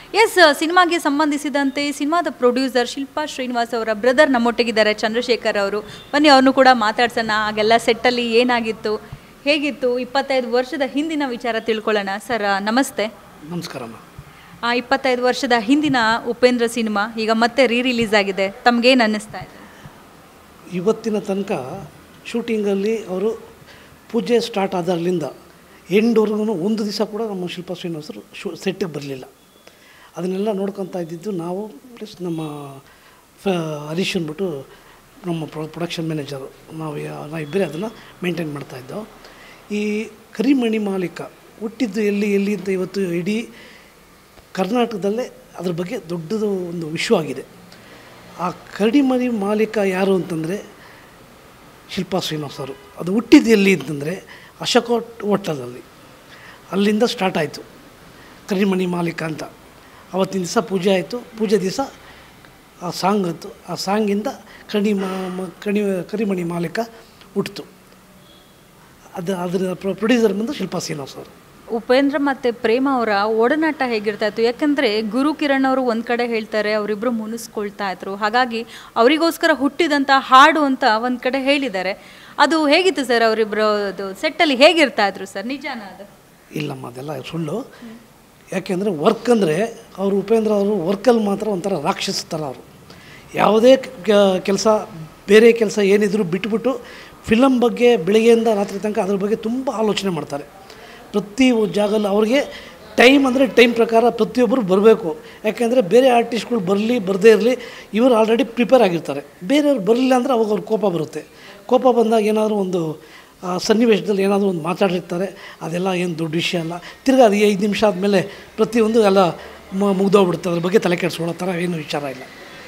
S ಸಿನಿಮಾಗೆ ಸಂಬಂಧಿಸಿದಂತೆ ಸಿನಿಮಾದ ಪ್ರೊಡ್ಯೂಸರ್ ಶಿಲ್ಪಾ ಶ್ರೀನಿವಾಸ್ ಅವರ ಬ್ರದರ್ ನಮ್ಮೊಟ್ಟಿಗಿದ್ದಾರೆ ಚಂದ್ರಶೇಖರ್ ಅವರು ಬನ್ನಿ ಅವ್ರನ್ನೂ ಕೂಡ ಮಾತಾಡ್ಸೋಣ ಆಗೆಲ್ಲ ಸೆಟ್ಟಲ್ಲಿ ಏನಾಗಿತ್ತು ಹೇಗಿತ್ತು ಇಪ್ಪತ್ತೈದು ವರ್ಷದ ಹಿಂದಿನ ವಿಚಾರ ತಿಳ್ಕೊಳ್ಳೋಣ ಸರ್ ನಮಸ್ತೆ ನಮಸ್ಕಾರಮ್ಮ ಆ ಇಪ್ಪತ್ತೈದು ವರ್ಷದ ಹಿಂದಿನ ಉಪೇಂದ್ರ ಸಿನಿಮಾ ಈಗ ಮತ್ತೆ ರೀ ರಿಲೀಸ್ ಆಗಿದೆ ತಮ್ಗೇನು ಅನ್ನಿಸ್ತಾ ಇದೆ ಇವತ್ತಿನ ತನಕ ಶೂಟಿಂಗಲ್ಲಿ ಅವರು ಪೂಜೆ ಸ್ಟಾರ್ಟ್ ಆದಾಗಲಿಂದ ಎಂಡ್ವರೆಗೂ ಒಂದು ದಿವಸ ಕೂಡ ನಮ್ಮ ಶಿಲ್ಪಾ ಶ್ರೀನಿವಾಸರು ಶೂ ಸೆಟ್ಟಿಗೆ ಬರಲಿಲ್ಲ ಅದನ್ನೆಲ್ಲ ನೋಡ್ಕೊತಾ ಇದ್ದಿದ್ದು ನಾವು ಪ್ಲಸ್ ನಮ್ಮ ಫ ಹರೀಶ್ ಅಂದ್ಬಿಟ್ಟು ನಮ್ಮ ಪ್ರೊಡಕ್ಷನ್ ಮ್ಯಾನೇಜರು ನಾವು ಯಾ- ನಾವು ಇಬ್ಬರೇ ಅದನ್ನು ಮೇಂಟೈನ್ ಮಾಡ್ತಾಯಿದ್ದೋ ಈ ಕರಿಮಣಿ ಮಾಲೀಕ ಹುಟ್ಟಿದ್ದು ಎಲ್ಲಿ ಎಲ್ಲಿ ಅಂತ ಇವತ್ತು ಇಡೀ ಕರ್ನಾಟಕದಲ್ಲೇ ಅದ್ರ ಬಗ್ಗೆ ದೊಡ್ಡದು ಒಂದು ವಿಶ್ವ ಆ ಕಡಿಮರಿ ಮಾಲೀಕ ಯಾರು ಅಂತಂದರೆ ಶಿಲ್ಪಾ ಶ್ರೀನಿವಾಸ್ ಅವರು ಅದು ಹುಟ್ಟಿದ್ದು ಎಲ್ಲಿ ಅಂತಂದರೆ ಅಶೋಕ ಹೋಟೆಲಲ್ಲಿ ಅಲ್ಲಿಂದ ಸ್ಟಾರ್ಟ್ ಆಯಿತು ಕರಿಮಣಿ ಮಾಲೀಕ ಅಂತ ಅವತ್ತಿನ ದಿವಸ ಪೂಜೆ ಆಯಿತು ಪೂಜೆ ದಿವಸ ಆ ಸಾಂಗ್ ಅಂತು ಆ ಸಾಂಗಿಂದ ಕಣಿ ಮ ಕಣಿ ಕರಿಮಣಿ ಮಾಲೀಕ ಹುಟ್ಟಿತು ಅದು ಅದರ ಪ್ರೊಡ್ಯೂಸರ್ ಬಂದು ಶಿಲ್ಪಾ ಶ್ರೀನಿವಾಸ್ ಅವರು ಉಪೇಂದ್ರ ಮತ್ತು ಪ್ರೇಮ ಅವರ ಒಡನಾಟ ಹೇಗಿರ್ತಾ ಇತ್ತು ಯಾಕಂದರೆ ಗುರು ಕಿರಣ್ ಅವರು ಒಂದು ಕಡೆ ಹೇಳ್ತಾರೆ ಅವರಿಬ್ಬರು ಮುನಿಸ್ಕೊಳ್ತಾ ಇದ್ರು ಹಾಗಾಗಿ ಅವರಿಗೋಸ್ಕರ ಹುಟ್ಟಿದಂಥ ಹಾಡು ಅಂತ ಒಂದು ಕಡೆ ಹೇಳಿದ್ದಾರೆ ಅದು ಹೇಗಿತ್ತು ಸರ್ ಅವರಿಬ್ಬರು ಅದು ಸೆಟ್ಟಲ್ಲಿ ಹೇಗಿರ್ತಾ ಇದ್ರು ಸರ್ ನಿಜಾನ ಅದು ಇಲ್ಲಮ್ಮ ಅದೆಲ್ಲ ಸುಳ್ಳು ಯಾಕೆಂದರೆ ವರ್ಕ್ ಅಂದರೆ ಅವರು ಉಪೇಂದ್ರ ಅವರು ವರ್ಕಲ್ಲಿ ಮಾತ್ರ ಒಂಥರ ರಾಕ್ಷಸ ಥರ ಅವರು ಯಾವುದೇ ಕೆಲಸ ಬೇರೆ ಕೆಲಸ ಏನಿದ್ರು ಬಿಟ್ಬಿಟ್ಟು ಫಿಲಮ್ ಬಗ್ಗೆ ಬೆಳಿಗ್ಗೆಯಿಂದ ರಾತ್ರಿ ತನಕ ಅದ್ರ ಬಗ್ಗೆ ತುಂಬ ಆಲೋಚನೆ ಮಾಡ್ತಾರೆ ಪ್ರತಿ ಜಾಗಲ್ಲಿ ಅವ್ರಿಗೆ ಟೈಮ್ ಅಂದರೆ ಟೈಮ್ ಪ್ರಕಾರ ಪ್ರತಿಯೊಬ್ಬರು ಬರಬೇಕು ಯಾಕೆಂದರೆ ಬೇರೆ ಆರ್ಟಿಸ್ಟ್ಗಳು ಬರಲಿ ಬರದೇ ಇರಲಿ ಇವರು ಆಲ್ರೆಡಿ ಪ್ರಿಪೇರ್ ಆಗಿರ್ತಾರೆ ಬೇರೆಯವ್ರು ಬರಲಿಲ್ಲ ಅಂದರೆ ಅವಾಗ ಅವ್ರಿಗೆ ಕೋಪ ಬರುತ್ತೆ ಕೋಪ ಬಂದಾಗ ಏನಾದರೂ ಒಂದು ಆ ಸನ್ನಿವೇಶದಲ್ಲಿ ಏನಾದರೂ ಒಂದು ಮಾತಾಡಿರ್ತಾರೆ ಅದೆಲ್ಲ ಏನು ದೊಡ್ಡ ವಿಷಯ ಅಲ್ಲ ತಿರ್ಗಿ ಅದು ಐದು ನಿಮಿಷ ಆದಮೇಲೆ ಪ್ರತಿಯೊಂದು ಎಲ್ಲ ಮ ಮುಗ್ದೋಗ್ಬಿಡುತ್ತೆ ಅದ್ರ ಬಗ್ಗೆ ತಲೆ ಕೆಡಿಸ್ಕೊಳ್ಳೋ ಥರ ಏನು ವಿಚಾರ ಇಲ್ಲ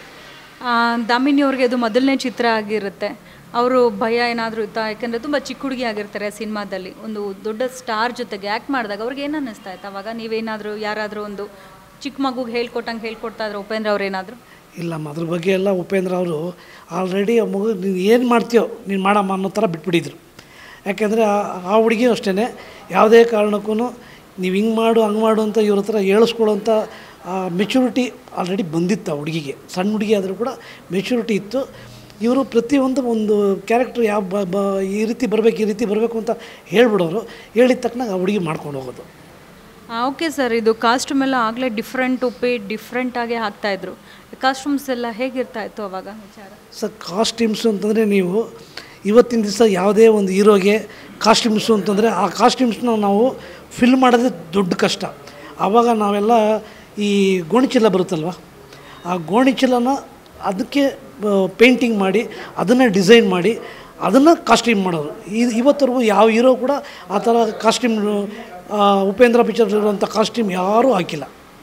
ಆ, ದಾಮಿನಿ ಅವ್ರಿಗೆ ಅದು ಮೊದಲನೇ ಚಿತ್ರ ಆಗಿರುತ್ತೆ ಅವರು ಭಯ ಏನಾದರೂ ಇತ್ತಾ ಯಾಕಂದರೆ ತುಂಬ ಚಿಕ್ಕ ಹುಡುಗಿ ಆಗಿರ್ತಾರೆ ಸಿನಿಮಾದಲ್ಲಿ ಒಂದು ದೊಡ್ಡ ಸ್ಟಾರ್ ಜೊತೆಗೆ ಆ್ಯಕ್ಟ್ ಮಾಡಿದಾಗ ಅವ್ರಿಗೆ ಏನು ಅನ್ನಿಸ್ತಾ ಇತ್ತು ಅವಾಗ ನೀವೇನಾದರೂ ಯಾರಾದರೂ ಒಂದು ಚಿಕ್ಕ ಮಗುಗೆ ಹೇಳ್ಕೊಟ್ಟಂಗೆ ಹೇಳ್ಕೊಡ್ತಾ ಇದ್ರು ಉಪೇಂದ್ರ ಅವ್ರು ಏನಾದರೂ ಇಲ್ಲಮ್ಮ ಅದ್ರ ಬಗ್ಗೆ ಎಲ್ಲ ಉಪೇಂದ್ರ ಅವರು ಆಲ್ರೆಡಿ ಆ ಮಗು ನೀನು ಏನು ಮಾಡ್ತೀಯೋ ನೀನು ಮಾಡಮ್ಮ ಅನ್ನೋ ಥರ ಬಿಟ್ಬಿಟ್ಟಿದ್ರು ಯಾಕೆಂದರೆ ಆ ಹುಡುಗಿಯೂ ಅಷ್ಟೇ ಯಾವುದೇ ಕಾರಣಕ್ಕೂ ನೀವು ಹಿಂಗೆ ಮಾಡು ಹಂಗೆ ಮಾಡು ಅಂತ ಇವ್ರ ಹತ್ರ ಹೇಳಿಸ್ಕೊಳ್ಳೋಂಥ ಮೆಚುರಿಟಿ ಆಲ್ರೆಡಿ ಬಂದಿತ್ತು ಆ ಹುಡುಗಿಗೆ ಸಣ್ಣ ಹುಡುಗಿ ಆದರೂ ಕೂಡ ಮೆಚುರಿಟಿ ಇತ್ತು ಇವರು ಪ್ರತಿಯೊಂದು ಒಂದು ಕ್ಯಾರೆಕ್ಟರ್ ಯಾವ ಬ ಬ ಈ ರೀತಿ ಬರಬೇಕು ಈ ರೀತಿ ಬರಬೇಕು ಅಂತ ಹೇಳ್ಬಿಡೋರು ಹೇಳಿದ ತಕ್ಕನಾಗ ಆ ಹುಡುಗಿ ಮಾಡ್ಕೊಂಡು ಹೋಗೋದು ಓಕೆ ಸರ್ ಇದು ಕಾಸ್ಟ್ಯೂಮ್ ಎಲ್ಲ ಆಗಲೇ ಡಿಫ್ರೆಂಟ್ ಉಪ್ಪಿ ಡಿಫ್ರೆಂಟಾಗಿ ಹಾಕ್ತಾಯಿದ್ರು ಕಾಸ್ಟ್ಯೂಮ್ಸ್ ಎಲ್ಲ ಹೇಗಿರ್ತಾ ಇತ್ತು ಅವಾಗ ವಿಚಾರ ಸರ್ ಕಾಸ್ಟ್ಯೂಮ್ಸು ಅಂತಂದರೆ ನೀವು ಇವತ್ತಿನ ದಿವಸ ಯಾವುದೇ ಒಂದು ಹೀರೋಗೆ ಕಾಸ್ಟ್ಯೂಮ್ಸು ಅಂತಂದರೆ ಆ ಕಾಸ್ಟ್ಯೂಮ್ಸ್ನ ನಾವು ಫಿಲ್ ಮಾಡೋದೇ ದೊಡ್ಡ ಕಷ್ಟ ಆವಾಗ ನಾವೆಲ್ಲ ಈ ಗೋಣಿಚೀಲ ಬರುತ್ತಲ್ವ ಆ ಗೋಣಿಚೀಲನ ಅದಕ್ಕೆ ಪೇಂಟಿಂಗ್ ಮಾಡಿ ಅದನ್ನು ಡಿಸೈನ್ ಮಾಡಿ ಅದನ್ನು ಕಾಸ್ಟ್ಯೂಮ್ ಮಾಡೋರು ಇದು ಇವತ್ತರೆಗೂ ಯಾವ ಹೀರೋ ಕೂಡ ಆ ಥರ ಕಾಸ್ಟ್ಯೂಮ್ ಉಪೇಂದ್ರ ಪಿಕ್ಚರ್ ಇರುವಂಥ ಕಾಸ್ಟ್ಯೂಮ್ ಯಾರೂ ಹಾಕಿಲ್ಲ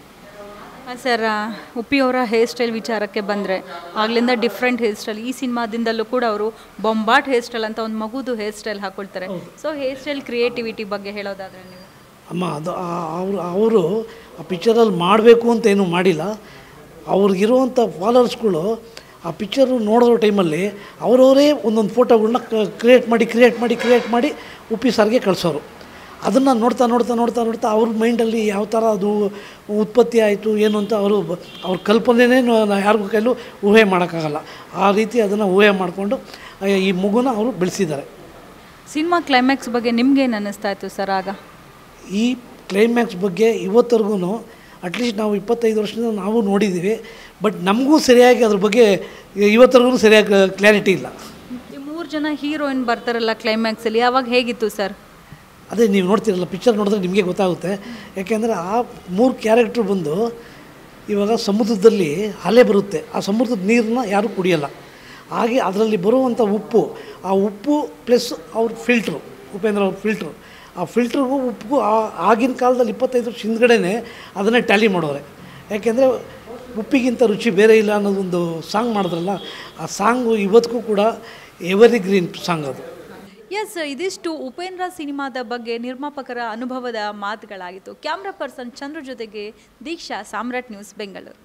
ಸರ್ ಉಪ್ಪಿ ಅವರ ಹೇರ್ ಸ್ಟೈಲ್ ವಿಚಾರಕ್ಕೆ ಬಂದರೆ ಆಗ್ಲಿಂದ ಡಿಫ್ರೆಂಟ್ ಹೇರ್ ಸ್ಟೈಲ್ ಈ ಸಿನಿಮಾದಿಂದಲೂ ಕೂಡ ಅವರು ಬೊಂಬಾಟ್ ಹೇರ್ ಸ್ಟೈಲ್ ಅಂತ ಒಂದು ಮಗುದು ಹೇರ್ ಸ್ಟೈಲ್ ಹಾಕೊಳ್ತಾರೆ ಸೊ ಹೇರ್ ಸ್ಟೈಲ್ ಕ್ರಿಯೇಟಿವಿಟಿ ಬಗ್ಗೆ ಹೇಳೋದಾದ್ರೆ ನೀವು ಅಮ್ಮ ಅದು ಅವರು ಅವರು ಆ ಪಿಕ್ಚರಲ್ಲಿ ಮಾಡಬೇಕು ಅಂತ ಏನೂ ಮಾಡಿಲ್ಲ ಅವ್ರಿಗಿರುವಂಥ ಫಾಲೋವರ್ಸ್ಗಳು ಆ ಪಿಕ್ಚರು ನೋಡೋ ಟೈಮಲ್ಲಿ ಅವರವರೇ ಒಂದೊಂದು ಫೋಟೋಗಳ್ನ ಕ್ರಿಯೇಟ್ ಮಾಡಿ ಕ್ರಿಯೇಟ್ ಮಾಡಿ ಕ್ರಿಯೇಟ್ ಮಾಡಿ ಉಪ್ಪಿ ಸರ್ಗೆ ಕಳಿಸೋರು ಅದನ್ನು ನೋಡ್ತಾ ನೋಡ್ತಾ ನೋಡ್ತಾ ನೋಡ್ತಾ ಅವ್ರ ಮೈಂಡಲ್ಲಿ ಯಾವ ಥರ ಅದು ಉತ್ಪತ್ತಿ ಆಯಿತು ಏನು ಅಂತ ಅವರು ಬ- ಅವ್ರ ಕಲ್ಪನೆನೇ ನಾ ಯಾರಿಗೂ ಕೈಲೂ ಊಹೆ ಮಾಡೋಕ್ಕಾಗಲ್ಲ ಆ ರೀತಿ ಅದನ್ನು ಊಹೆ ಮಾಡಿಕೊಂಡು ಈ ಮಗುನ ಅವರು ಬೆಳೆಸಿದ್ದಾರೆ ಸಿನಿಮಾ ಕ್ಲೈಮ್ಯಾಕ್ಸ್ ಬಗ್ಗೆ ನಿಮ್ಗೇನು ಅನ್ನಿಸ್ತಾ ಇತ್ತು ಸರ್ ಆಗ ಈ ಕ್ಲೈಮ್ಯಾಕ್ಸ್ ಬಗ್ಗೆ ಇವತ್ತರೆಗೂ ಅಟ್ಲೀಸ್ಟ್ ನಾವು ಇಪ್ಪತ್ತೈದು ವರ್ಷದಿಂದ ನಾವು ನೋಡಿದ್ದೀವಿ ಬಟ್ ನಮಗೂ ಸರಿಯಾಗಿ ಅದ್ರ ಬಗ್ಗೆ ಇವತ್ತರೆಗೂ ಸರಿಯಾಗಿ ಕ್ಲಾರಿಟಿ ಇಲ್ಲ ಈ ಮೂರು ಜನ ಹೀರೋಯಿನ್ ಬರ್ತಾರಲ್ಲ ಕ್ಲೈಮ್ಯಾಕ್ಸಲ್ಲಿ ಅವಾಗ ಹೇಗಿತ್ತು ಸರ್ ಅದೇ ನೀವು ನೋಡ್ತೀರಲ್ಲ ಪಿಕ್ಚರ್ ನೋಡಿದ್ರೆ ನಿಮಗೆ ಗೊತ್ತಾಗುತ್ತೆ ಯಾಕೆಂದರೆ ಆ ಮೂರು ಕ್ಯಾರೆಕ್ಟ್ರ್ ಬಂದು ಇವಾಗ ಸಮುದ್ರದಲ್ಲಿ ಅಲೆ ಬರುತ್ತೆ ಆ ಸಮುದ್ರದ ನೀರನ್ನ ಯಾರೂ ಕುಡಿಯಲ್ಲ ಹಾಗೆ ಅದರಲ್ಲಿ ಬರುವಂಥ ಉಪ್ಪು ಆ ಉಪ್ಪು ಪ್ಲಸ್ ಅವ್ರ ಫಿಲ್ಟ್ರು ಉಪೇಂದ್ರ ಅವ್ರ ಫಿಲ್ಟ್ರು ಆ ಫಿಲ್ಟ್ರಿಗೂ ಉಪ್ಪಿಗೂ ಆ- ಆಗಿನ ಕಾಲದಲ್ಲಿ ಇಪ್ಪತ್ತೈದು ವರ್ಷ ಹಿಂದ್ಗಡೆನೇ ಅದನ್ನೇ ಟ್ಯಾಲಿ ಮಾಡೋರೆ ಯಾಕೆಂದರೆ ಉಪ್ಪಿಗಿಂತ ರುಚಿ ಬೇರೆ ಇಲ್ಲ ಅನ್ನೋದೊಂದು ಸಾಂಗ್ ಮಾಡಿದ್ರಲ್ಲ ಆ ಸಾಂಗು ಇವತ್ತಿಗೂ ಕೂಡ ಎವರಿ ಗ್ರೀನ್ ಸಾಂಗ್ ಅದು ಎಸ್ ಇದಿಷ್ಟು ಉಪೇಂದ್ರ ಸಿನಿಮಾದ ಬಗ್ಗೆ ನಿರ್ಮಾಪಕರ ಅನುಭವದ ಮಾತುಗಳಾಗಿತ್ತು ಕ್ಯಾಮ್ರಾ ಪರ್ಸನ್ ಚಂದ್ರ ಜೊತೆಗೆ ದೀಕ್ಷಾ ಸಾಮ್ರಾಟ್ ನ್ಯೂಸ್ ಬೆಂಗಳೂರು